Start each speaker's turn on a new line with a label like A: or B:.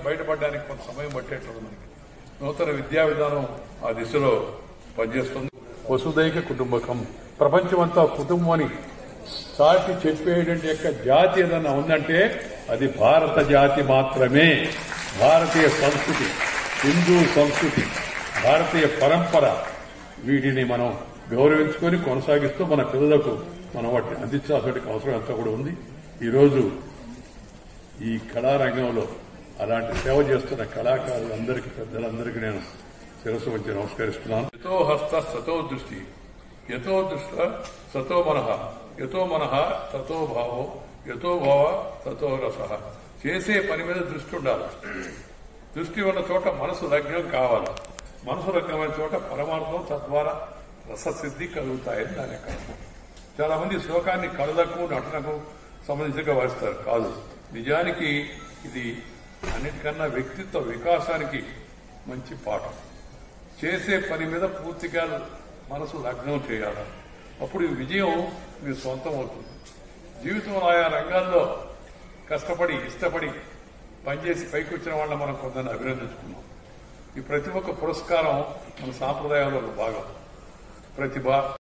A: బయటపడడానికి కొంత సమయం పట్టేట్లేదు మనకి నూతన విద్యా విధానం ఆ దిశలో పనిచేస్తుంది వసుదైక కుటుంబకం ప్రపంచమంతా కుటుంబం అని సాటి చెప్పేటువంటి యొక్క జాతి ఏదన్నా ఉందంటే అది భారత జాతి మాత్రమే భారతీయ సంస్కృతి హిందూ సంస్కృతి భారతీయ పరంపర వీటిని మనం గౌరవించుకొని కొనసాగిస్తూ మన పిల్లలకు మనం వాటిని అందించాల్సిన అవసరం ఎంతో కూడా ఉంది ఈరోజు ఈ కళారంగంలో అలాంటి సేవ చేస్తున్న కళాకారులందరికీ పెద్దలందరికీ నేను శిరస్సు వచ్చి నమస్కరిస్తున్నాను యతో హస్త సతో దృష్టి యతో దృష్ట సతో మనః యతో మనః తతో భావో యతో భావ తతో రస చేసే పని మీద దృష్టి ఉండాలి దృష్టి ఉన్న చోట మనసు లగ్నం కావాలి మనసు లగ్నమైన చోట పరమార్థం తద్వారా రససిద్ధి కలుగుతాయని దాని యొక్క అర్థం. చాలా మంది శ్లోకాన్ని కళలకు నటనకు సంబంధించిగా వాయిస్తారు కాదు నిజానికి ఇది అన్నిటికన్నా వ్యక్తిత్వ వికాసానికి మంచి పాఠం చేసే పని మీద పూర్తిగా మనసు లగ్నం చేయాలి అప్పుడు ఈ విజయం మీ సొంతం అవుతుంది జీవితంలో ఆయా రంగాల్లో కష్టపడి ఇష్టపడి పనిచేసి పైకి వచ్చిన వాళ్ళని మనం కొందరిని అభినందించుకున్నాం ఈ ప్రతి ఒక్క పురస్కారం మన సాంప్రదాయంలో ఒక భాగం ప్రతిభ